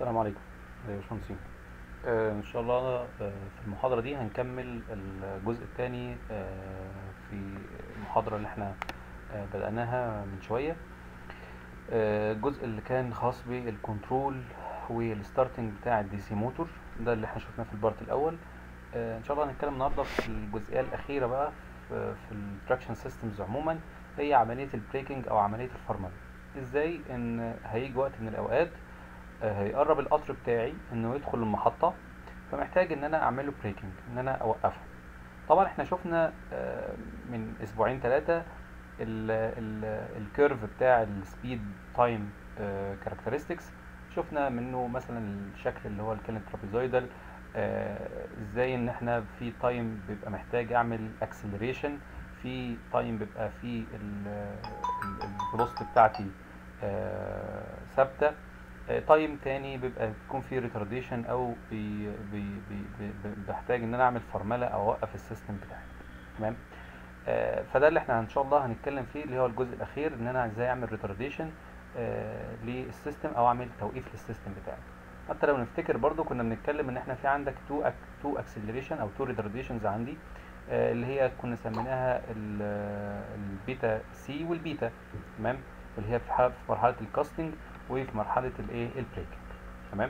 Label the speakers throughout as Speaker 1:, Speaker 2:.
Speaker 1: السلام عليكم يا باشمهندسين آه، ان شاء الله آه، في المحاضرة دي هنكمل الجزء الثاني في المحاضرة اللي احنا آه، بدأناها من شوية آه، الجزء اللي كان خاص بالكنترول والستارتنج بتاع الدي سي موتور ده اللي احنا شفناه في البارت الاول آه، ان شاء الله هنتكلم النهارده في الجزئية الأخيرة بقى في, في التراكشن سيستمز عموما هي عملية البريكنج او عملية الفرملة ازاي ان هيجي وقت من الاوقات آه، هيقرب القطر بتاعي انه يدخل المحطة فمحتاج ان انا اعمله بريكنج ان انا اوقفه طبعا احنا شفنا آه، من اسبوعين ثلاثة الكيرف بتاع السبيد تايم كاركترستكس شفنا منه مثلا الشكل اللي هو الكلن ترابيزويدال ازاي ان احنا في تايم بيبقى محتاج اعمل اكسلريشن في تايم بيبقى في الفيلوسيتي بتاعتي آه، ثابته تايم تاني بيبقى بيكون فيه ريتارديشن او بي بي بي بي بحتاج ان انا اعمل فرمله او اوقف السيستم بتاعي تمام آه، فده اللي احنا ان شاء الله هنتكلم فيه اللي هو الجزء الاخير ان انا ازاي اعمل ريتارديشن للسيستم او اعمل توقيف للسيستم بتاعي حتى لو نفتكر برضو كنا بنتكلم ان احنا في عندك تو أك تو اكسلريشن او تو ريتارديشنز عندي آه، اللي هي كنا سميناها ال- البيتا سي والبيتا تمام اللي هي في حالة- في مرحله الكاستنج وفي مرحله الايه البريكنج تمام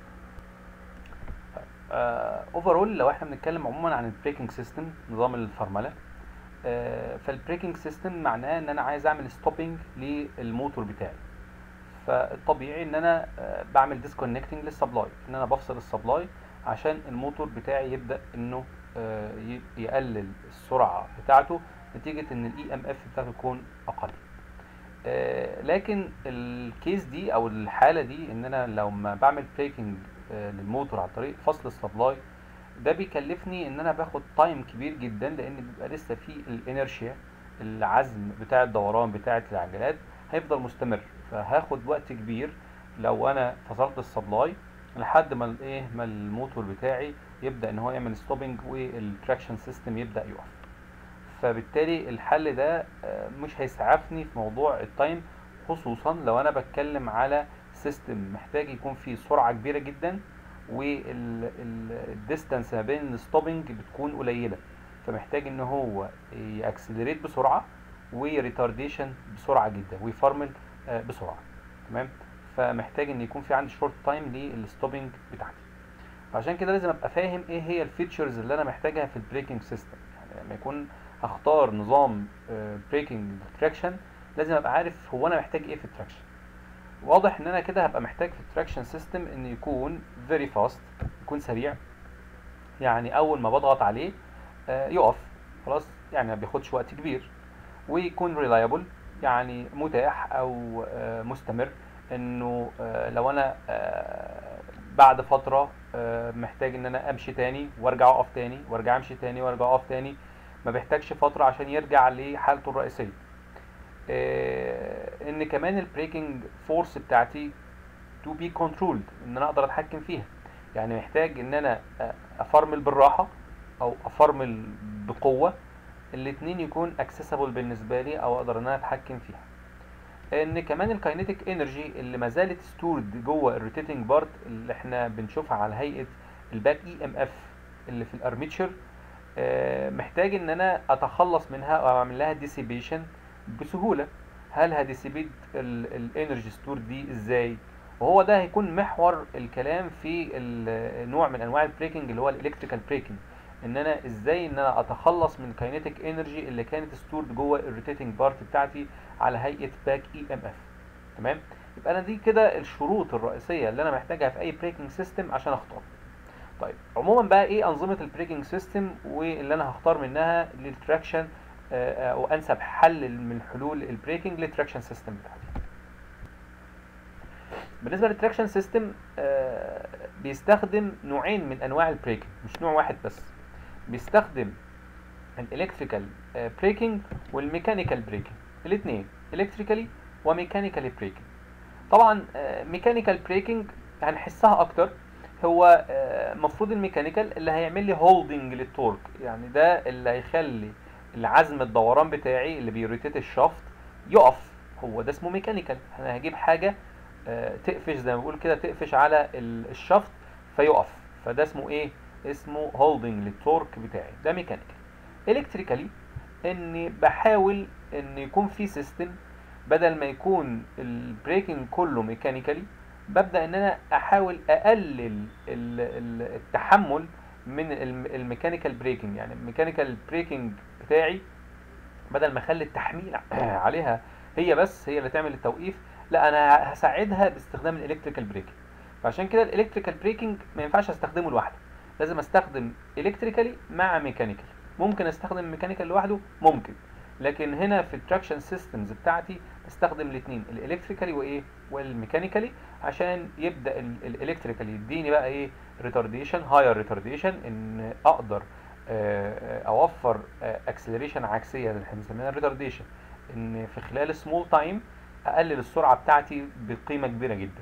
Speaker 1: اوفرول لو احنا بنتكلم عموما عن البريكنج سيستم نظام الفرمله آه، فالبريكنج سيستم معناه ان انا عايز اعمل ستوبنج للموتور بتاعي فالطبيعي ان انا آه، بعمل ديسكونكتنج للسبلاي ان انا بفصل السبلاي عشان الموتور بتاعي يبدا انه آه، ي- يقلل السرعه بتاعته نتيجه ان الاي ام اف بتاعته تكون اقل آه، لكن الكيس دي او الحاله دي ان انا لو ما بعمل بريكنج للموتور عن طريق فصل السبلاي ده بيكلفني ان انا باخد تايم كبير جدا لان بيبقى لسه في الانرشيا العزم بتاع الدوران بتاعه العجلات هيفضل مستمر فهاخد وقت كبير لو انا فصلت السبلاي لحد ما الايه ما الموتور بتاعي يبدا ان هو يعمل ستوبنج والتراكشن سيستم يبدا يقف فبالتالي الحل ده آه، مش هيسعفني في موضوع التايم خصوصا لو انا بتكلم على سيستم محتاج يكون فيه سرعه كبيره جدا والديستانس ما بين الستوبنج بتكون قليله فمحتاج ان هو ياكسلريت بسرعه ويريتارديشن بسرعه جدا ويفرمل آه، بسرعه تمام فمحتاج ان يكون في عندي شورت تايم للستوبنج بتاعتي فعشان كده لازم ابقى فاهم ايه هي الفيتشرز اللي انا محتاجها في البريكنج سيستم يعني لما يكون هختار نظام بريكنج تراكشن لازم ابقى عارف هو انا محتاج ايه في التراكشن واضح ان انا كده هبقى محتاج في التراكشن سيستم ان يكون فيري فاست يكون سريع يعني اول ما بضغط عليه آه، يقف خلاص يعني ما بياخدش وقت كبير ويكون ريلايبل يعني متاح او آه، مستمر انه آه، لو انا آه، بعد فتره آه، محتاج ان انا امشي تاني وارجع اقف تاني وارجع امشي تاني وارجع اقف تاني ما بيحتاجش فتره عشان يرجع لحالته الرئيسيه آه، ان كمان البريكنج فورس بتاعتي تو بي كنترولد ان انا اقدر اتحكم فيها يعني محتاج ان انا آه، افرمل بالراحه او افرمل بقوه الاتنين يكون اكسسبل بالنسبه لي او اقدر ان انا اتحكم فيها ان كمان الكاينيتيك انرجي اللي ما زالت ستورد جوه الروتيتنج بارت اللي احنا بنشوفها على هيئه الباك اي ام اف اللي في الارميتشر آه، محتاج ان انا اتخلص منها او اعمل لها ديسيبيشن بسهوله هل هديسيبيت الانرجي ستور دي ازاي وهو ده هيكون محور الكلام في ال- نوع من انواع البريكنج اللي هو الالكتريكال بريكنج ان انا ازاي ان انا اتخلص من الكاينيتيك انرجي اللي كانت ستورد جوه الروتيتنج بارت بتاعتي على هيئه باك اي ام اف تمام يبقى انا دي كده الشروط الرئيسيه اللي انا محتاجها في اي بريكنج سيستم عشان اختار طيب عموما بقى ايه انظمه البريكنج سيستم واللي انا هختار منها للتراكشن آه، او انسب حل من حلول البريكنج للتراكشن سيستم بتاعتي بالنسبه للتراكشن سيستم بيستخدم نوعين من انواع البريكنج مش نوع واحد بس بيستخدم الالكتريكال بريكنج والميكانيكال بريكنج الاثنين الكتريكالي وميكانيكالي بريكنج طبعا ميكانيكال بريكنج هنحسها اكتر هو المفروض الميكانيكال اللي هيعمل لي هولدنج للتورك يعني ده اللي هيخلي العزم الدوران بتاعي اللي بيروتيت الشافت يقف هو ده اسمه ميكانيكال انا هجيب حاجه آه، تقفش زي ما بقول كده تقفش على ال- الشفط فيقف فده اسمه ايه اسمه هولدنج للتورك بتاعي ده ميكانيكال الكتريكالي اني بحاول ان يكون في سيستم بدل ما يكون البريكنج كله ميكانيكالي ببدا ان انا احاول اقلل ال- ال- التحمل من الم- الميكانيكال بريكنج يعني الميكانيكال بريكنج بتاعي بدل ما اخلي التحميل عليها هي بس هي اللي تعمل التوقيف لا انا هساعدها باستخدام الالكتريكال بريكنج فعشان كده الالكتريكال بريكنج ما ينفعش استخدمه لوحده لازم استخدم الكتريكالي مع ميكانيكال ممكن استخدم ميكانيكال لوحده ممكن لكن هنا في التراكشن سيستمز بتاعتي بستخدم الاثنين الالكتريكالي وايه والميكانيكالي عشان يبدا الالكتريكالي يديني بقى ايه ريتارديشن هاير ريتارديشن ان اقدر آه، آه، اوفر اكسلريشن عكسيه اللي احنا بنسميها ريتارديشن ان في خلال سمول تايم اقلل السرعه بتاعتي بقيمه كبيره جدا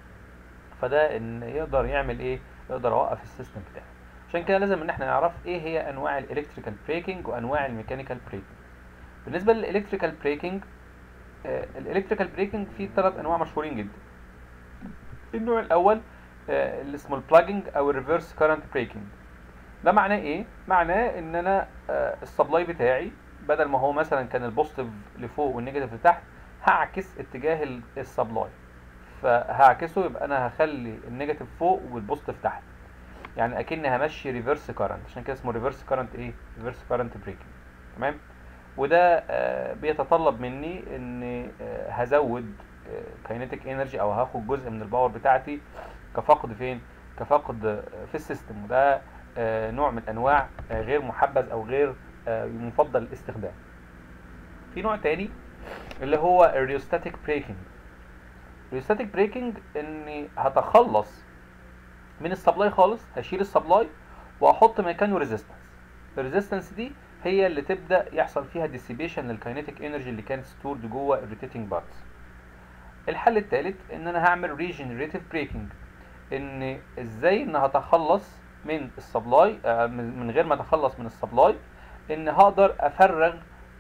Speaker 1: فده ان يقدر يعمل ايه يقدر اوقف السيستم بتاعي عشان كده لازم ان احنا نعرف ايه هي انواع الالكتريكال بريكنج وانواع الميكانيكال بريكنج بالنسبه للالكتريكال بريكنج الالكتريكال بريكنج فيه ثلاث انواع مشهورين جدا النوع الاول آه، اللي اسمه البلاجنج او الريفرس كارنت بريكنج ده معناه ايه معناه ان انا آه، السبلاي بتاعي بدل ما هو مثلا كان البوزيتيف لفوق والنيجاتيف لتحت هعكس اتجاه ال- السبلاي فهعكسه يبقى انا هخلي النيجاتيف فوق والبوزيتيف تحت يعني اكني همشي ريفرس كارنت عشان كده اسمه ريفرس كارنت ايه ريفرس كارنت بريكنج تمام وده آه، بيتطلب مني ان آه، هزود كاينيتيك انرجي او هاخد جزء من الباور بتاعتي كفقد فين كفقد آه، في السيستم وده آه، نوع من انواع آه، غير محبذ او غير آه، مفضل الاستخدام في نوع تاني اللي هو الريوستاتيك بريكنج الريوستاتيك بريكنج اني هتخلص من السبلاي خالص هشيل السبلاي واحط مكانه ريزيستنس الريزيستنس دي هي اللي تبدا يحصل فيها ديسيبيشن للكاينيتيك انرجي اللي كانت ستورد جوه الروتيتنج بارتس الحل الثالث ان انا هعمل ريجنريتيف بريكنج ان ازاي ان هتخلص من السبلاي آه، من من غير ما اتخلص من السبلاي ان هقدر افرغ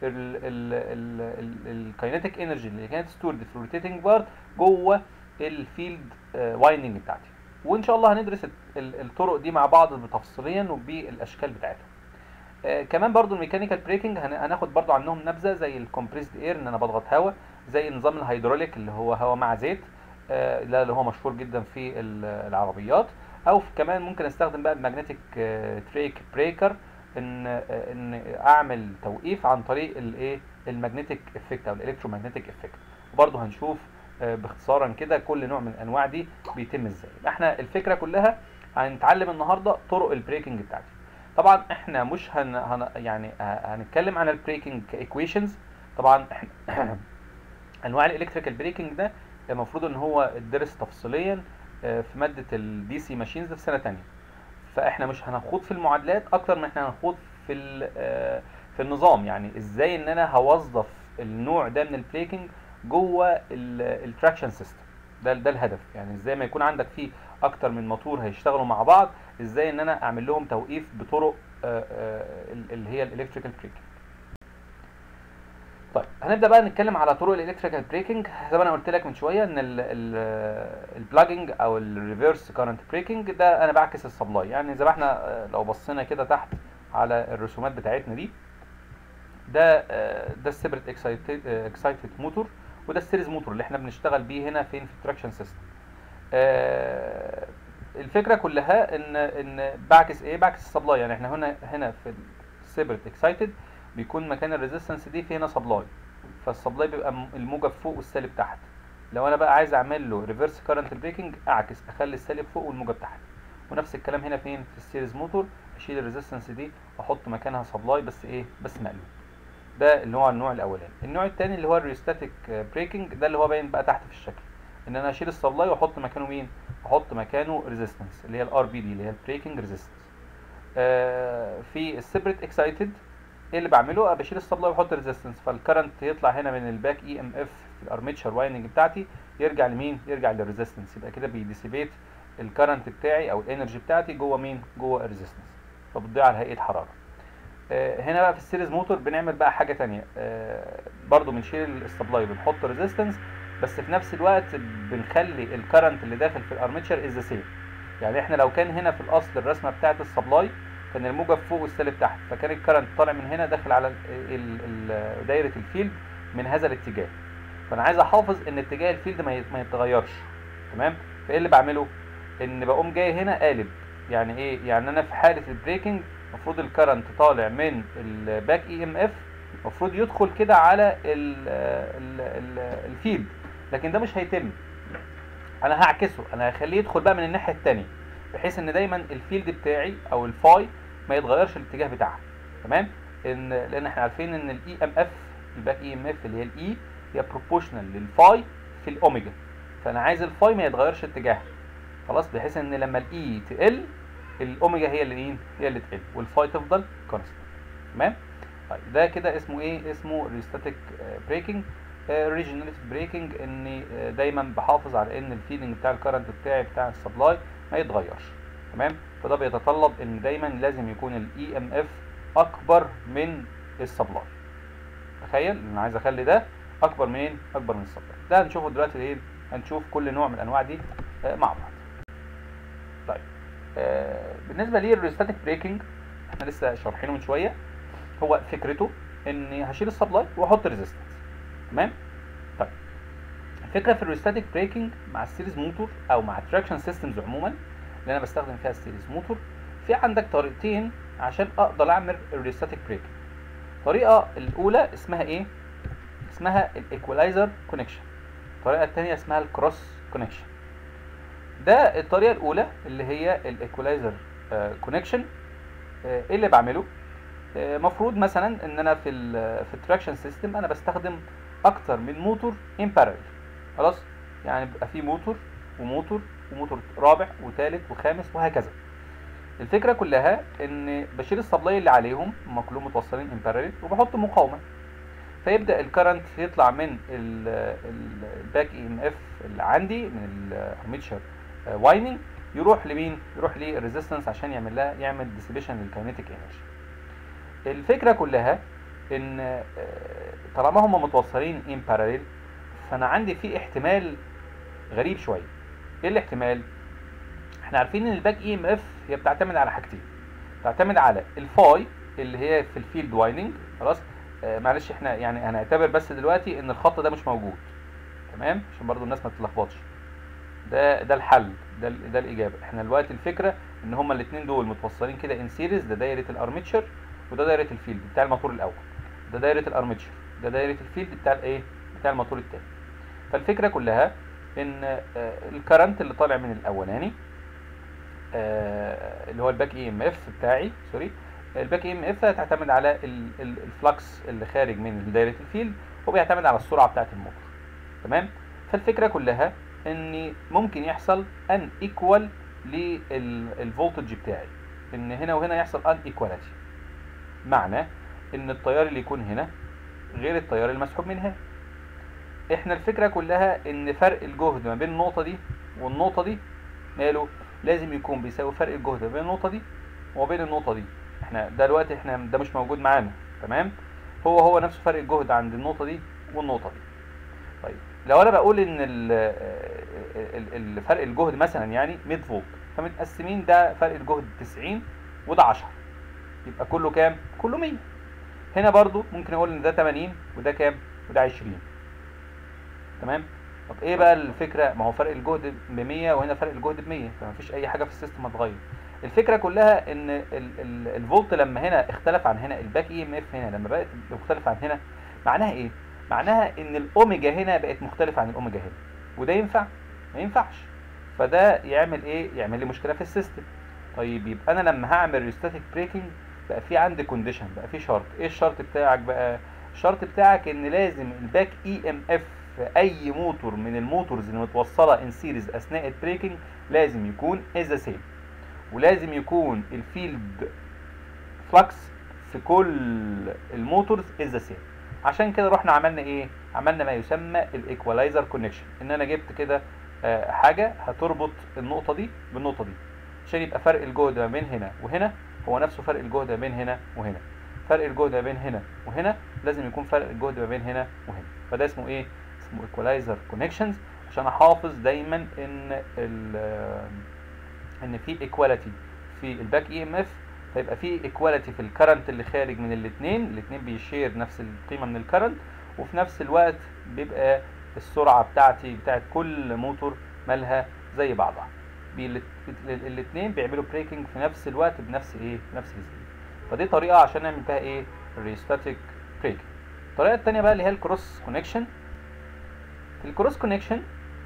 Speaker 1: الكاينيتيك انرجي اللي كانت ستورد في الروتيتنج بارت جوه الفيلد وايندنج بتاعتي وان شاء الله هندرس ال- ال- الطرق دي مع بعض تفصيليا وبالاشكال بتاعتها آه، كمان برضو الميكانيكال بريكنج هناخد برضو عنهم نبذه زي الكومبريسد اير ان انا بضغط هواء زي نظام الهيدروليك اللي هو هواء مع زيت آه، ده اللي هو مشهور جدا في ال- العربيات او في- كمان ممكن استخدم بقى الماجنتيك تريك بريكر ان آه، ان اعمل توقيف عن طريق الايه الماجنتيك افكت او الالكترومagnetic افكت وبرضه هنشوف آه، باختصارا كده كل نوع من الانواع دي بيتم ازاي يبقى احنا الفكره كلها هنتعلم النهارده طرق البريكنج بتاعتي طبعا احنا مش هن... هن... يعني ه- هنتكلم عن البريكنج كايكويشنز طبعا احنا انواع الالكتريكال بريكنج ده المفروض ان هو اتدرس تفصيليا آه، في ماده الدي سي ماشينز في سنه تانية فاحنا مش هنخوض في المعادلات اكتر من احنا هنخوض في ال- آه، في النظام يعني ازاي ان انا هوظف النوع ده من البريكنج جوه التراكشن سيستم ده ده الهدف يعني ازاي ما يكون عندك فيه اكتر من موتور هيشتغلوا مع بعض ازاي ان انا اعمل لهم توقيف بطرق آه، آه، اللي هي الالكتريكال بريكنج طيب هنبدا بقى نتكلم على طرق الالكتريكال بريكنج زي ما انا قلت لك من شويه ان البلاجنج او الريفرس كارنت بريكنج ده انا بعكس السبلاي يعني زي ما احنا آه، لو بصينا كده تحت على الرسومات بتاعتنا دي ده آه، ده السيبريت اكسايتد موتور وده السيريز موتور اللي احنا بنشتغل بيه هنا فين في التراكشن سيستم الفكره كلها ان ان بعكس ايه بعكس السبلاي يعني احنا هنا هنا في السيبريت اكسايتد بيكون مكان الريزيستنس دي في هنا سبلاي فالسبلاي بيبقى م- الموجب فوق والسالب تحت لو انا بقى عايز اعمل له ريفرس كارنت بريكنج اعكس اخلي السالب فوق والموجب تحت ونفس الكلام هنا فين في السيريز موتور اشيل الريزيستنس دي واحط مكانها سبلاي بس ايه بس مقلوب ده اللي هو النوع الاولاني النوع الثاني اللي هو الريستاتيك بريكنج ده اللي هو باين بقى تحت في الشكل ان انا اشيل السبلاي واحط مكانه مين احط مكانه ريزيستنس اللي هي الار بي دي اللي هي البريكنج ريزيستنس في السيبريت اكسايتد ايه اللي بعمله أه بشيل السبلاي واحط ريزيستنس فالكرنت يطلع هنا من الباك اي ام اف في الارميتشر وايندنج بتاعتي يرجع لمين يرجع للريزيستنس يبقى كده بيديسيبيت الكرنت بتاعي او الانرجي بتاعتي جوه مين جوه الريزيستنس فبتضيع على هيئه حراره آه، هنا بقى في السيريز موتور بنعمل بقى حاجه تانية آه، برضو بنشيل السبلاي بنحط ريزيستنس بس في نفس الوقت بنخلي الكرنت اللي داخل في الارميتشر از سيم يعني احنا لو كان هنا في الاصل الرسمه بتاعه السبلاي كان الموجب فوق والسالب تحت فكان الكرنت طالع من هنا داخل على ال- ال- ال- دايره الفيلد من هذا الاتجاه فانا عايز احافظ ان اتجاه الفيلد ما ي- ما يتغيرش تمام فايه اللي بعمله ان بقوم جاي هنا قالب يعني ايه يعني انا في حاله البريكنج المفروض الكرنت طالع من الباك اي ام اف المفروض يدخل كده على ال ال ال الفيلد لكن ده مش هيتم انا هعكسه انا هخليه يدخل بقى من الناحيه التانية بحيث ان دايما الفيلد بتاعي او الفاي ما يتغيرش الاتجاه بتاعها تمام ان لان احنا عارفين ان الاي ام اف الباك اي ام اف اللي هي الاي هي بروبوشنال للفاي في الاوميجا فانا عايز الفاي ما يتغيرش اتجاهها خلاص بحيث ان لما الاي تقل الاوميجا هي اللي ايه هي اللي تقل والفاي تفضل كونستنت تمام طيب ده كده اسمه ايه اسمه ريستاتيك بريكنج ريجنريتيف بريكنج اني آه، دايما بحافظ على ان الفيلنج بتاع الكرنت بتاعي بتاع السبلاي ما يتغيرش تمام فده بيتطلب ان دايما لازم يكون الاي ام اف اكبر من السبلاي تخيل انا عايز اخلي ده اكبر من اكبر من السبلاي ده هنشوفه دلوقتي ايه هنشوف كل نوع من الانواع دي آه، مع بعض طيب آه، بالنسبه للريستاتيك بريكنج احنا لسه شارحينه من شويه هو فكرته اني هشيل السبلاي واحط ريزيستنس تمام طيب الفكره في الريستاتيك بريكنج مع السيريز موتور او مع التراكشن سيستمز عموما اللي انا بستخدم فيها السيريز موتور في عندك طريقتين عشان اقدر اعمل الريستاتيك بريكنج الطريقه الاولى اسمها ايه اسمها الايكولايزر كونكشن الطريقه الثانيه اسمها الكروس كونكشن ده الطريقه الاولى اللي هي الايكولايزر كونكشن ايه اللي بعمله آه، مفروض مثلا ان انا في ال في التراكشن سيستم انا بستخدم اكتر من موتور ان بارallel خلاص يعني بيبقى في موتور وموتور وموتور رابع وثالث وخامس وهكذا الفكره كلها ان بشيل السبلاي اللي عليهم هم كلهم متوصلين ان بارallel وبحط مقاومه فيبدا الكرنت يطلع من الباك اي ام اف اللي عندي من الارميتشر وايننج يروح لمين يروح للريزيستنس عشان يعمل لها يعمل ديسيبيشن للكاينيتيك انرجي الفكره كلها ان آه، طالما هم متوصلين ان باراليل فانا عندي في احتمال غريب شويه ايه الاحتمال احنا عارفين ان الباك اي ام اف هي بتعتمد على حاجتين بتعتمد على الفاي اللي هي في الفيلد وايننج خلاص آه معلش احنا يعني هنعتبر بس دلوقتي ان الخط ده مش موجود تمام عشان برضو الناس ما تتلخبطش ده ده الحل ده ال- ده الاجابه احنا دلوقتي الفكره ان هما الاثنين دول متوصلين كده ان سيريز ده دايره الارميتشر وده دايره الفيلد بتاع الموتور الاول ده دايره الارميتشر ده دايره الفيلد بتاع الايه بتاع الموتور الثاني فالفكره كلها ان آه، الكرنت اللي طالع من الاولاني آه، اللي هو الباك اي ام اف بتاعي سوري الباك اي ام اف تعتمد على ال- ال- الفلكس اللي خارج من دايره الفيلد وبيعتمد على السرعه بتاعه الموتور تمام فالفكره كلها ان ممكن يحصل ان ايكوال للفولتج بتاعي ان هنا وهنا يحصل ان ايكواليتي معنى ان التيار اللي يكون هنا غير التيار المسحوب من هنا احنا الفكره كلها ان فرق الجهد ما بين النقطه دي والنقطه دي ماله لازم يكون بيساوي فرق الجهد ما بين النقطه دي وما بين النقطه دي احنا دلوقتي احنا ده مش موجود معانا تمام هو هو نفس فرق الجهد عند النقطه دي والنقطه دي طيب لو انا بقول ان ال- ال- ال- فرق الجهد مثلا يعني 100 فولت فمتقسمين ده فرق الجهد 90 وده 10 يبقى كله كام كله 100 هنا برضو ممكن اقول ان ده 80 وده كام وده 20 تمام طب ايه بقى الفكره ما هو فرق الجهد ب 100 وهنا فرق الجهد ب 100 فما فيش اي حاجه في السيستم هتغير الفكره كلها ان ال ال الفولت لما هنا اختلف عن هنا الباك اي ام اف هنا لما بقت مختلف عن هنا معناها ايه معناها ان الاوميجا هنا بقت مختلفه عن الاوميجا هنا وده ينفع ما ينفعش فده يعمل ايه يعمل لي مشكله في السيستم طيب يبقى انا لما هعمل ريستاتيك بريكنج بقى في عندي كونديشن بقى في شرط ايه الشرط بتاعك بقى الشرط بتاعك ان لازم الباك اي ام اف في اي موتور من الموتورز اللي متوصله ان سيريز اثناء البريكنج لازم يكون از سيم ولازم يكون الفيلد فلكس في كل الموتورز از سيم عشان كده رحنا عملنا ايه عملنا ما يسمى الايكوالايزر كونكشن ان انا جبت كده آه، حاجه هتربط النقطه دي بالنقطه دي عشان يبقى فرق الجهد ما بين هنا وهنا هو نفسه فرق الجهد ما بين هنا وهنا فرق الجهد ما بين هنا وهنا لازم يكون فرق الجهد ما بين هنا وهنا فده اسمه ايه اسمه ايكولايزر كونكشنز عشان احافظ دايما ان ال ان في ايكواليتي في الباك اي ام اف فيبقى في ايكواليتي في الكرنت اللي خارج من الاثنين الاثنين بيشير نفس القيمه من الكرنت وفي نفس الوقت بيبقى السرعه بتاعتي بتاعت كل موتور مالها زي بعضها الاثنين بيعملوا بريكنج في نفس الوقت بنفس ايه بنفس السبيد فدي طريقه عشان نعمل بيها ايه ريستاتيك بريكنج الطريقه الثانيه بقى اللي هي الكروس كونكشن الكروس كونكشن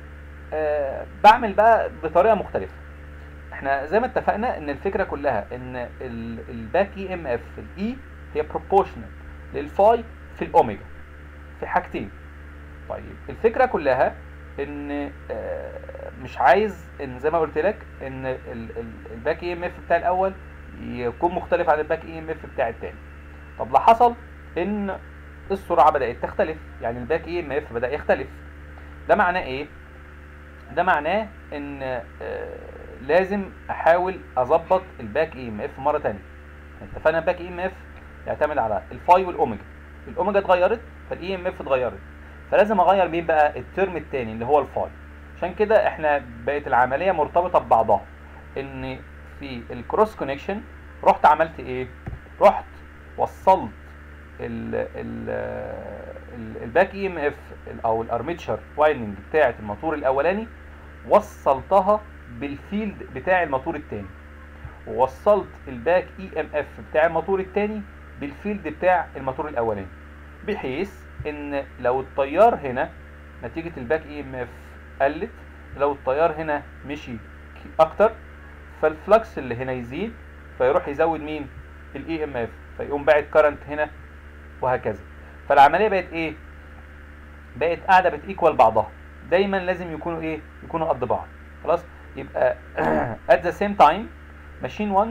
Speaker 1: آه بعمل بقى بطريقه مختلفه احنا زي ما اتفقنا ان الفكره كلها ان الباك اي ام اف الاي هي بروبورشنال للفاي في الاوميجا في حاجتين طيب الفكره كلها ان آه مش عايز ان زي ما قلت لك ان الباك اي ام اف بتاع الاول يكون مختلف عن الباك اي ام اف بتاع الثاني طب لا حصل ان السرعه بدات تختلف يعني الباك اي ام اف بدا يختلف ده معناه ايه ده معناه ان آه لازم احاول اظبط الباك اي ام اف مره ثانيه اتفقنا الباك اي ام اف يعتمد على الفاي والاوميجا الاوميجا اتغيرت فالاي ام اف اتغيرت فلازم اغير مين بقى الترم الثاني اللي هو الفاي عشان كده احنا بقت العمليه مرتبطه ببعضها ان في الكروس كونكشن رحت عملت ايه رحت وصلت ال ال الباك اي ام اف او الارميتشر وايندنج بتاعه الموتور الاولاني وصلتها بالفيلد بتاع الموتور الثاني ووصلت الباك اي ام اف بتاع الموتور الثاني بالفيلد بتاع الموتور الاولاني بحيث ان لو التيار هنا نتيجه الباك اي ام اف قلت لو التيار هنا مشي اكتر فالفلكس اللي هنا يزيد فيروح يزود مين الاي ام اف فيقوم باعت كرنت هنا وهكذا فالعمليه بقت ايه بقت قاعده بتيكوال بعضها دايما لازم يكونوا ايه يكونوا قد بعض خلاص يبقى at the same time ماشين 1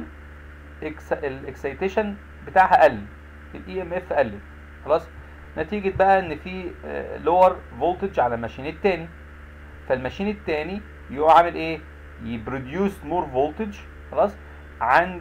Speaker 1: الاكسيتيشن بتاعها قل الاي ام اف قلت خلاص نتيجه بقى ان في لور فولتج على الماشين التاني فالماشين التاني يقوم عامل ايه يبروديوس مور فولتج خلاص عند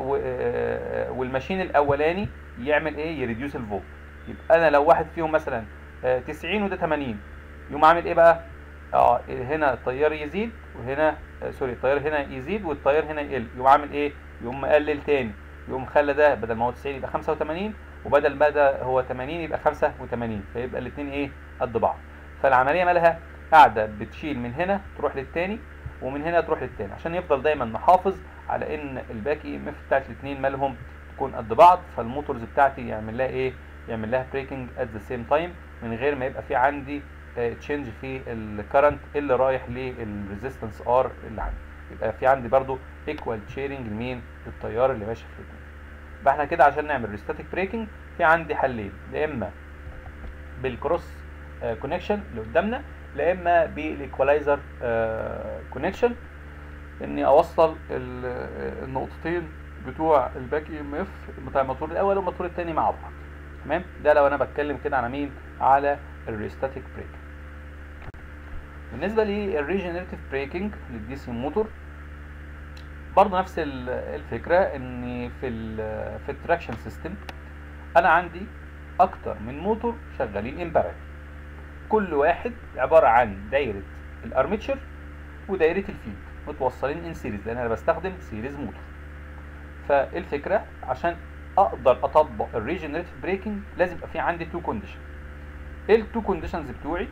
Speaker 1: والماشين الاولاني يعمل ايه يريديوس الفولت يبقى انا لو واحد فيهم مثلا 90 وده 80 يقوم عامل ايه بقى اه هنا التيار يزيد وهنا آه سوري التيار هنا يزيد والتيار هنا يقل يقوم عامل ايه يقوم مقلل تاني يقوم خلى ده بدل ما هو 90 يبقى 85 وبدل ما ده هو 80 يبقى 85 فيبقى الاثنين ايه قد بعض فالعمليه مالها قاعده بتشيل من هنا تروح للتاني ومن هنا تروح للتاني عشان يفضل دايما نحافظ على ان الباك اي ام اف بتاعت الاثنين مالهم تكون قد بعض فالموتورز بتاعتي يعمل لها ايه يعمل لها بريكنج ات ذا سيم تايم من غير ما يبقى في عندي تشينج في الكرنت اللي رايح للريزيستنس ار اللي عندي يبقى في عندي برضو ايكوال شيرنج لمين للتيار اللي ماشي في الاثنين يبقى احنا كده عشان نعمل ريستاتيك بريكنج في عندي حلين يا اما بالكروس كونكشن اللي قدامنا لا اما بالايكوالايزر كونكشن اني اوصل النقطتين بتوع الباك اي ام اف بتاع الموتور الاول والموتور الثاني مع بعض تمام ده لو انا بتكلم كده على مين على الريستاتيك بريك بالنسبه للريجنريتيف بريكنج للدي سي موتور برضه نفس الفكره ان في ال في التراكشن سيستم انا عندي اكتر من موتور شغالين امبارل كل واحد عباره عن دايره الارميتشر ودايره الفيلد متوصلين ان سيريز لان انا بستخدم سيريز موتور فالفكره عشان اقدر اطبق الريجنريتيف بريكنج لازم يبقى في عندي تو كونديشن ايه التو كونديشنز بتوعي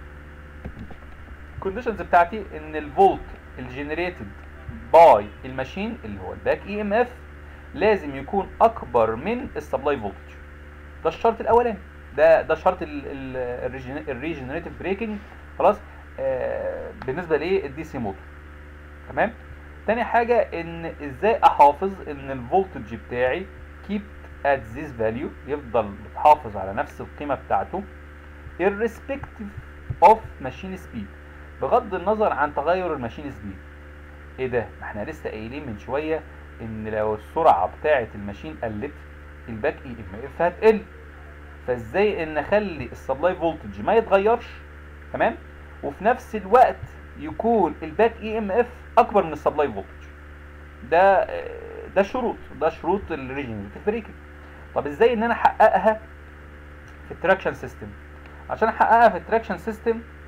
Speaker 1: الكونديشنز بتاعتي ان الفولت الجنريتد باي الماشين اللي هو الباك اي ام اف لازم يكون اكبر من السبلاي فولتج ده الشرط الاولاني ده ده شرط الريجنريتيف بريكنج خلاص آه بالنسبه للدي سي موتور تمام تاني حاجه ان ازاي احافظ ان الفولتج بتاعي keep at this value يفضل متحافظ على نفس القيمه بتاعته irrespective of machine speed بغض النظر عن تغير الماشين سبيد ايه ده ما احنا لسه قايلين من شويه ان لو السرعه بتاعه الماشين قلت الباك اي ام اف هتقل فازاي ان اخلي السبلاي فولتج ما يتغيرش تمام وفي نفس الوقت يكون الباك اي ام اف اكبر من السبلاي فولتج ده ده شروط ده شروط الريجنريتيف بريكنج طب ازاي ان انا احققها في التراكشن سيستم عشان احققها في التراكشن سيستم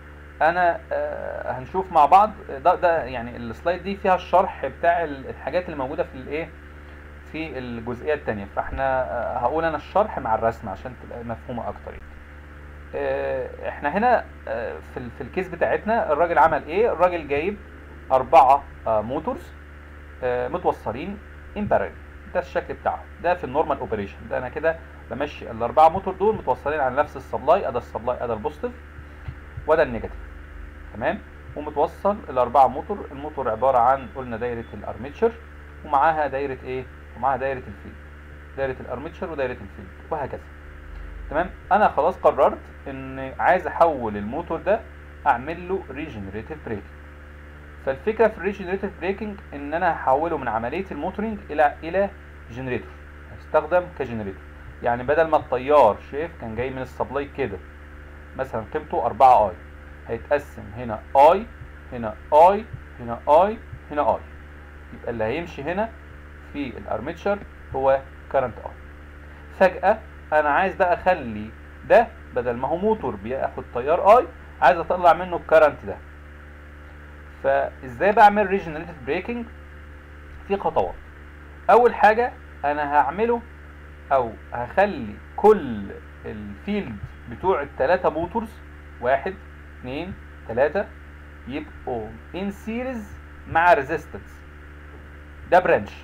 Speaker 1: انا آه، هنشوف مع بعض ده ده يعني السلايد دي فيها الشرح بتاع ال- الحاجات اللي موجوده في الايه في الجزئيه الثانيه فاحنا آه، هقول انا الشرح مع الرسم عشان تبقى مفهومه اكتر يعني. آه، احنا هنا آه، في ال- في الكيس بتاعتنا الراجل عمل ايه الراجل جايب اربعه آه، موتورز آه، متوصلين ان بارل ده الشكل بتاعه ده في النورمال اوبريشن ده انا كده بمشي الاربعه موتور دول متوصلين على نفس السبلاي ادا السبلاي ادا البوزيتيف وده النيجاتيف تمام ومتوصل الاربعه موتور الموتور عباره عن قلنا دايره الارميتشر ومعاها دايره ايه ومعاها دايره الفيلد دايره الارميتشر ودايره الفيلد وهكذا تمام انا خلاص قررت ان عايز احول الموتور ده اعمل له ريجنريتيف بريكنج فالفكره في الريجنريتيف بريكنج ان انا هحوله من عمليه الموتورنج الى الى جنريتور هيستخدم كجنريتور يعني بدل ما التيار شايف كان جاي من السبلاي كده مثلا قيمته 4 اي هيتقسم هنا اي هنا اي هنا اي هنا اي يبقى اللي هيمشي هنا في الارميتشر هو كارنت اي فجأة انا عايز بقى اخلي ده بدل ما هو موتور بياخد تيار اي عايز اطلع منه الكرنت ده فازاي بعمل ريجنريتيف بريكنج في خطوات اول حاجة انا هعمله او هخلي كل الفيلد بتوع التلاتة موتورز واحد اتنين تلاتة يبقوا ان سيريز مع ريزيستنس ده برانش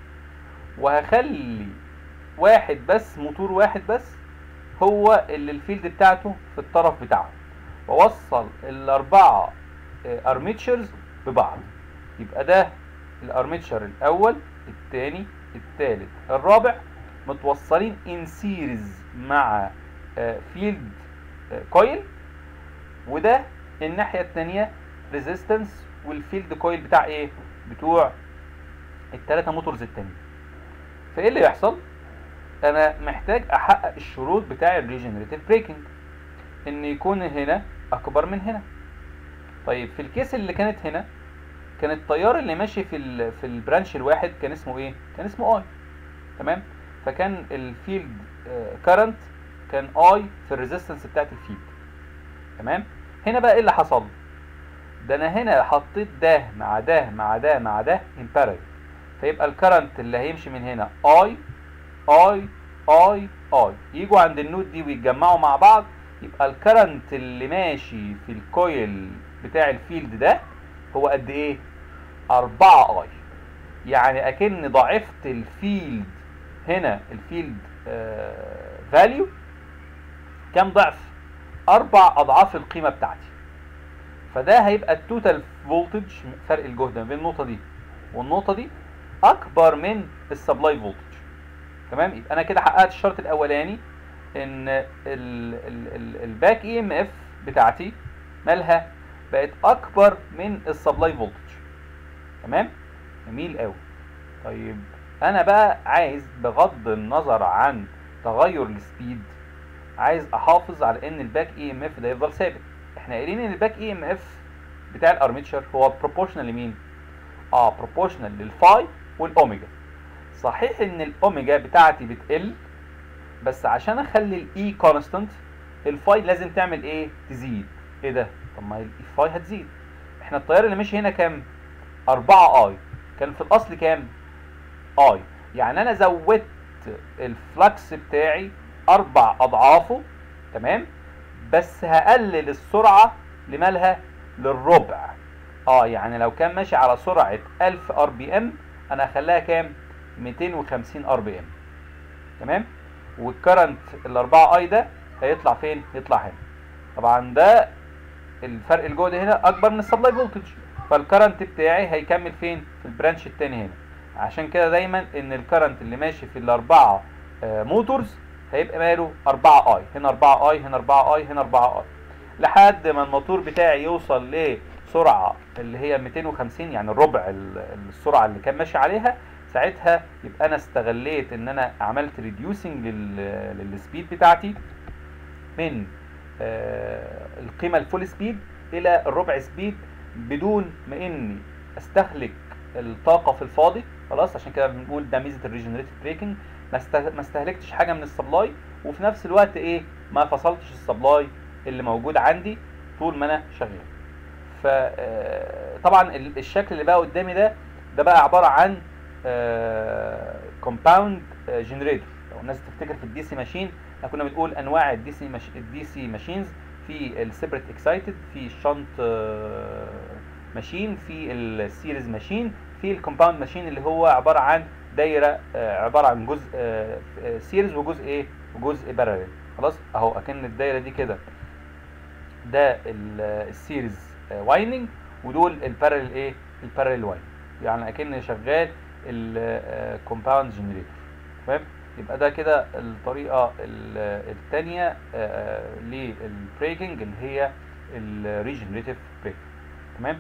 Speaker 1: وهخلي واحد بس موتور واحد بس هو اللي الفيلد بتاعته في الطرف بتاعه واوصل الاربعه ارميتشرز ببعض يبقى ده الارميتشر الاول الثاني الثالث الرابع متوصلين ان سيريز مع فيلد كويل وده الناحيه الثانيه ريزيستنس والفيلد كويل بتاع ايه بتوع الثلاثه موتورز التانيين فايه اللي يحصل انا محتاج احقق الشروط بتاع الريجنريتيف بريكنج ان يكون هنا اكبر من هنا طيب في الكيس اللي كانت هنا كان التيار اللي ماشي في ال في البرانش الواحد كان اسمه ايه كان اسمه اي تمام فكان الفيلد كارنت كان اي في الريزيستنس بتاعت الفيلد تمام هنا بقى ايه اللي حصل ده انا هنا حطيت ده مع ده مع ده مع ده ان بارل فيبقى الكرنت اللي هيمشي من هنا اي اي اي اي يجوا عند النود دي ويتجمعوا مع بعض يبقى الكرنت اللي ماشي في الكويل بتاع الفيلد ده هو قد ايه 4 اي يعني اكن ضاعفت الفيلد هنا الفيلد فاليو كام ضعف اربع اضعاف القيمه بتاعتي فده هيبقى التوتال فولتج فرق الجهد ما بين النقطه دي والنقطه دي اكبر من السبلاي فولتج تمام يبقى انا كده حققت الشرط الاولاني ان الباك اي ام اف بتاعتي مالها بقت اكبر من السبلاي فولتج تمام جميل قوي طيب انا بقى عايز بغض النظر عن تغير السبيد عايز احافظ على ان الباك اي ام اف ده يفضل ثابت احنا قايلين ان الباك اي ام اف بتاع الارميتشر هو بروبورشنال لمين اه بروبورشنال للفاي والاوميجا صحيح ان الاوميجا بتاعتي بتقل بس عشان اخلي الاي كونستانت الفاي لازم تعمل ايه تزيد ايه ده طب ما الفاي هتزيد احنا التيار اللي ماشي هنا كام 4 اي كان في الاصل كام اي يعني انا زودت الفلكس بتاعي اربع اضعافه تمام بس هقلل السرعه لمالها للربع اه يعني لو كان ماشي على سرعه 1000 ار بي ام انا هخليها كام 250 ار بي ام تمام والكرنت ال 4 اي ده هيطلع فين يطلع هنا طبعا ده الفرق الجهد هنا اكبر من السبلاي فولتج فالكرنت بتاعي هيكمل فين في البرانش التاني هنا عشان كده دايما ان الكرنت اللي ماشي في الاربعه موتورز هيبقى ماله 4 اي هنا 4 اي هنا 4 اي هنا 4 اي لحد ما الموتور بتاعي يوصل لسرعه اللي هي 250 يعني الربع السرعه اللي كان ماشي عليها ساعتها يبقى انا استغليت ان انا عملت ريديوسنج للسبيد بتاعتي من آه القيمه الفول سبيد الى الربع سبيد بدون ما اني استهلك الطاقه في الفاضي خلاص عشان كده بنقول ده ميزه الريجنريتيف بريكنج ما استهلكتش حاجه من السبلاي وفي نفس الوقت ايه ما فصلتش السبلاي اللي موجود عندي طول ما انا شغال فطبعا الشكل اللي بقى قدامي ده ده بقى عباره عن كومباوند جنريتور لو الناس تفتكر في الدي سي ماشين احنا كنا بنقول انواع الدي سي الدي سي ماشينز في السيبريت اكسايتد في الشنط ماشين في السيريز ماشين في الكومباوند ماشين اللي هو عباره عن دايره عباره عن جزء سيريز وجزء ايه وجزء باراليل خلاص اهو اكن الدايره دي كده ده السيريز وايندنج ودول الباراليل ايه الباراليل وايندنج يعني اكن شغال الكومباوند جنريتور تمام يبقى ده كده الطريقه الثانيه للبريكنج اللي هي الريجنريتيف بريك تمام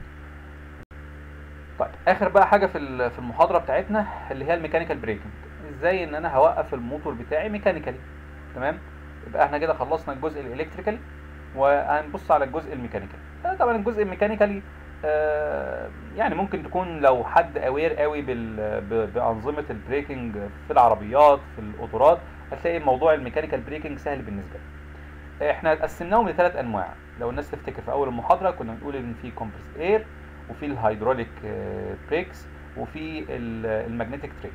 Speaker 1: طيب اخر بقى حاجه في في المحاضره بتاعتنا اللي هي الميكانيكال بريكنج ازاي ان انا هوقف الموتور بتاعي ميكانيكالي تمام يبقى احنا كده خلصنا الجزء الالكتريكالي وهنبص على الجزء الميكانيكالي طبعا الجزء الميكانيكالي آه يعني ممكن تكون لو حد اوير قوي بانظمه البريكنج في العربيات في القطارات هتلاقي موضوع الميكانيكال بريكنج سهل بالنسبه لك احنا قسمناهم لثلاث انواع لو الناس تفتكر في اول المحاضره كنا بنقول ان في كومبرس اير وفي الهيدروليك بريكس وفي المagnetic تريك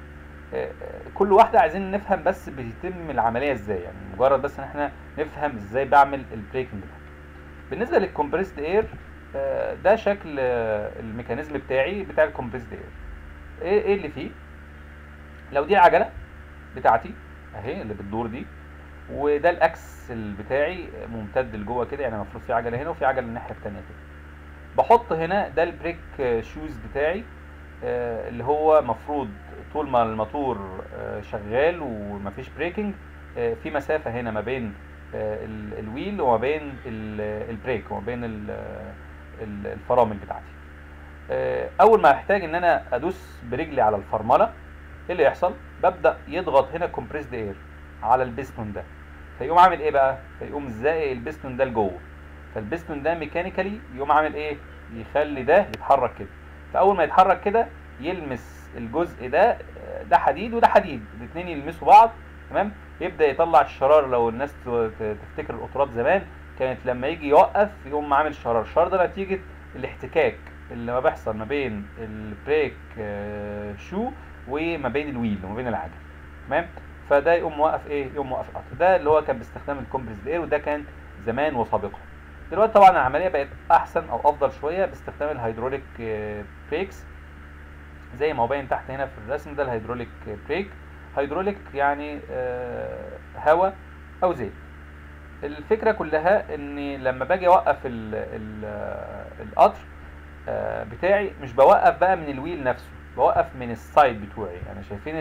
Speaker 1: كل واحده عايزين نفهم بس بيتم العمليه ازاي يعني مجرد بس ان احنا نفهم ازاي بعمل البريكنج ده بالنسبه للكومبريسد اير ده شكل الميكانيزم بتاعي بتاع الكومبريسد اير ايه ايه اللي فيه لو دي العجله بتاعتي اهي اللي بتدور دي وده الاكسل بتاعي ممتد لجوه كده يعني المفروض في عجله هنا وفي عجله الناحيه الثانيه كده بحط هنا ده البريك شوز بتاعي اللي هو مفروض طول ما الموتور شغال ومفيش بريكنج في مسافه هنا ما بين الويل وما بين البريك وما بين الفرامل بتاعتي اول ما احتاج ان انا ادوس برجلي على الفرمله ايه اللي يحصل ببدا يضغط هنا كومبريسد اير على البستون ده فيقوم عامل ايه بقى فيقوم زائق البستون ده لجوه فالبستون ده ميكانيكالي يقوم عامل ايه يخلي ده يتحرك كده فاول ما يتحرك كده يلمس الجزء ده ده حديد وده حديد الاثنين يلمسوا بعض تمام يبدا يطلع الشرار لو الناس تفتكر القطارات زمان كانت لما يجي يوقف يقوم عامل شرار الشرار ده نتيجه الاحتكاك اللي ما بيحصل ما بين البريك شو وما بين الويل وما بين العجل تمام فده يقوم موقف ايه يقوم موقف القطر ده اللي هو كان باستخدام الكومبريسد اير وده كان زمان وسابقا دلوقتي طبعا العمليه بقت احسن او افضل شويه باستخدام الهيدروليك بريكس زي ما هو باين تحت هنا في الرسم ده الهيدروليك بريك هيدروليك يعني هواء او زيت الفكره كلها ان لما باجي اوقف ال ال القطر بتاعي مش بوقف بقى من الويل نفسه بوقف من السايد بتوعي يعني شايفين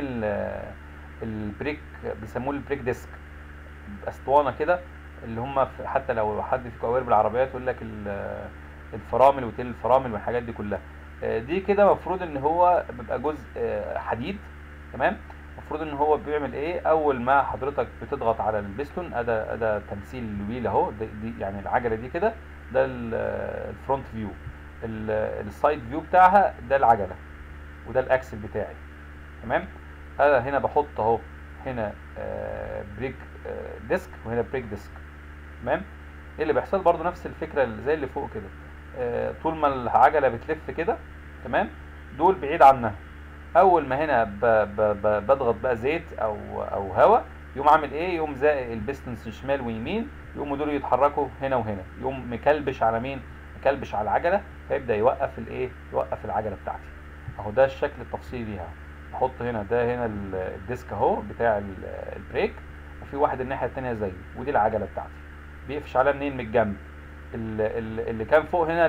Speaker 1: البريك بيسموه البريك ديسك اسطوانه كده اللي هم حتى لو حد فيكم اوير بالعربيات يقول لك الفرامل وتيل الفرامل والحاجات دي كلها دي كده المفروض ان هو بيبقى جزء حديد تمام المفروض ان هو بيعمل ايه اول ما حضرتك بتضغط على البستون ادا ادا تمثيل الويل اهو دي يعني العجله دي كده ده الفرونت فيو السايد فيو بتاعها ده العجله وده الاكسل بتاعي تمام انا هنا بحط اهو هنا بريك ديسك وهنا بريك ديسك تمام ايه اللي بيحصل برضو نفس الفكره اللي زي اللي فوق كده طول ما العجله بتلف كده تمام دول بعيد عنها اول ما هنا ب ب ب بضغط بقى زيت او او هواء يقوم عامل ايه يقوم زائق البستنس شمال ويمين يقوموا دول يتحركوا هنا وهنا يقوم مكلبش على مين مكلبش على العجله فيبدا يوقف الايه يوقف العجله بتاعتي اهو ده الشكل التفصيلي ليها احط هنا ده هنا الديسك اهو بتاع البريك وفي واحد الناحيه الثانيه زيه ودي العجله بتاعتي بيقفش عليها منين من الجنب اللي كان فوق هنا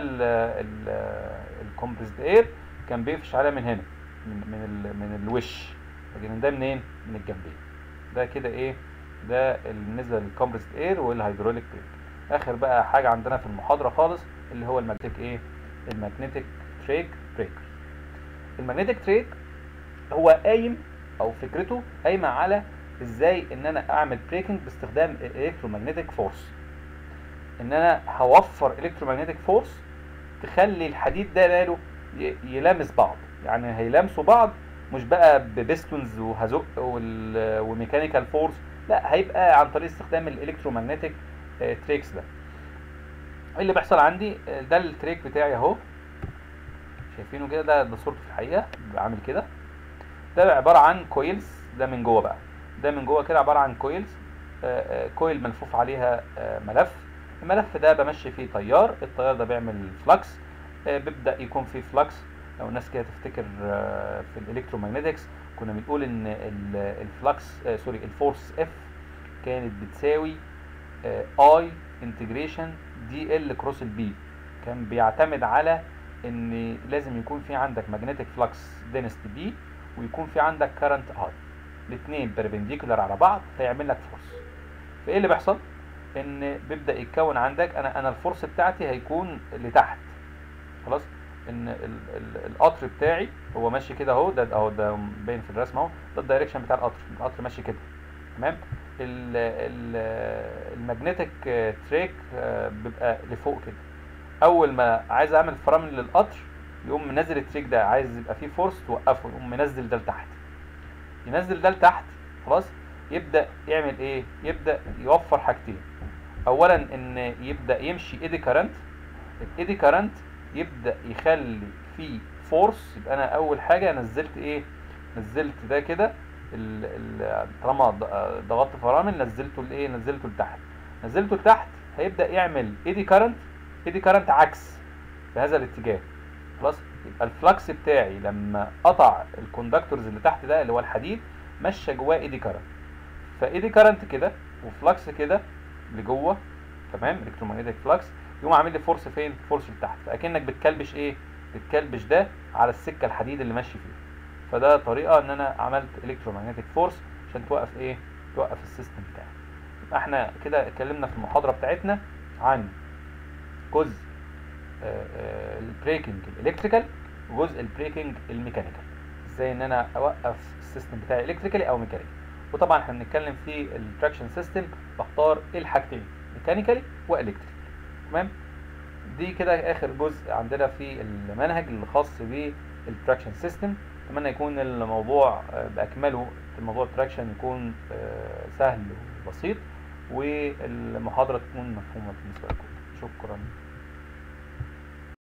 Speaker 1: الكومبريسد اير كان بيقفش عليها من هنا من من ال من الوش لكن ده منين من الجنبين ده كده ايه ده بالنسبه للكومبريسد اير والهيدروليك بريك اخر بقى حاجه عندنا في المحاضره خالص اللي هو الماجنتيك ايه الماجنتيك تريك بريكر الماجنتيك تريك هو قايم او فكرته قايمه على ازاي ان انا اعمل بريكنج باستخدام الالكترومagnetic فورس ان انا هوفر الكترومagnetic فورس تخلي الحديد ده ماله يلامس بعض يعني هيلامسوا بعض مش بقى ببستونز وهزق وميكانيكال فورس لا هيبقى عن طريق استخدام الالكترومagnetic تريكس ده ايه اللي بيحصل عندي آه، ده التريك بتاعي اهو شايفينه كده ده ده صورته في الحقيقه بيبقى عامل كده ده عباره عن كويلز ده من جوه بقى ده من جوه كده عباره عن كويلز آه، آه، كويل ملفوف عليها آه، ملف الملف ده بمشي فيه تيار التيار ده بيعمل فلكس بيبدا يكون فيه فلكس لو الناس كده تفتكر آه، في الالكترومagنetics كنا بنقول ان ال- الفلكس آه، سوري الفورس اف كانت بتساوي اي انتجريشن دي ال كروس البي كان بيعتمد على ان لازم يكون في عندك magnetic flux density B ويكون في عندك current I الاثنين perpendicular على بعض فيعمل لك فورس فايه اللي بيحصل ان بيبدا يتكون عندك انا انا الفورس بتاعتي هيكون لتحت خلاص ان ال ال القطر بتاعي هو ماشي كده اهو ده اهو ده باين في الرسم اهو ده الدايركشن بتاع القطر القطر ماشي كده تمام الماجنتيك تريك بيبقى لفوق كده اول ما عايز اعمل فرامل للقطر يقوم منزل التريك ده عايز يبقى فيه فورس توقفه يقوم منزل ده لتحت ينزل ده لتحت خلاص يبدا يعمل ايه يبدا يوفر حاجتين اولا ان يبدا يمشي ايدي كارنت الايدي كارنت يبدا يخلي فيه فورس يبقى انا اول حاجه نزلت ايه نزلت ده كده ال- ال- طالما ض- ضغطت فرامل نزلته لايه نزلته لتحت نزلته لتحت هيبدا يعمل ايدي كارنت ايدي كارنت عكس بهذا الاتجاه خلاص يبقى الفلكس بتاعي لما قطع الكوندكتورز اللي تحت ده اللي هو الحديد مشى جواه ايدي كارنت فايدي كارنت كده وفلكس كده لجوه تمام الكترومagnetic فلكس يقوم عامل لي فورس فين فورس لتحت فاكنك بتكلبش ايه بتكلبش ده على السكه الحديد اللي ماشي فيه فده طريقه ان انا عملت الكترومagnetic فورس عشان توقف ايه توقف السيستم بتاعي يبقى احنا كده اتكلمنا في المحاضره بتاعتنا عن جزء البريكنج الالكتريكال وجزء البريكنج الميكانيكال ازاي ان انا اوقف السيستم بتاعي الكتريكالي او ميكانيكالي وطبعا احنا بنتكلم في التراكشن سيستم بختار الحاجتين ميكانيكالي والكتريكال تمام دي كده اخر جزء عندنا في المنهج الخاص بالتراكشن سيستم اتمنى يكون الموضوع آه، باكمله الموضوع التراكشن يكون آه، سهل وبسيط والمحاضره تكون مفهومه بالنسبه لكم شكرا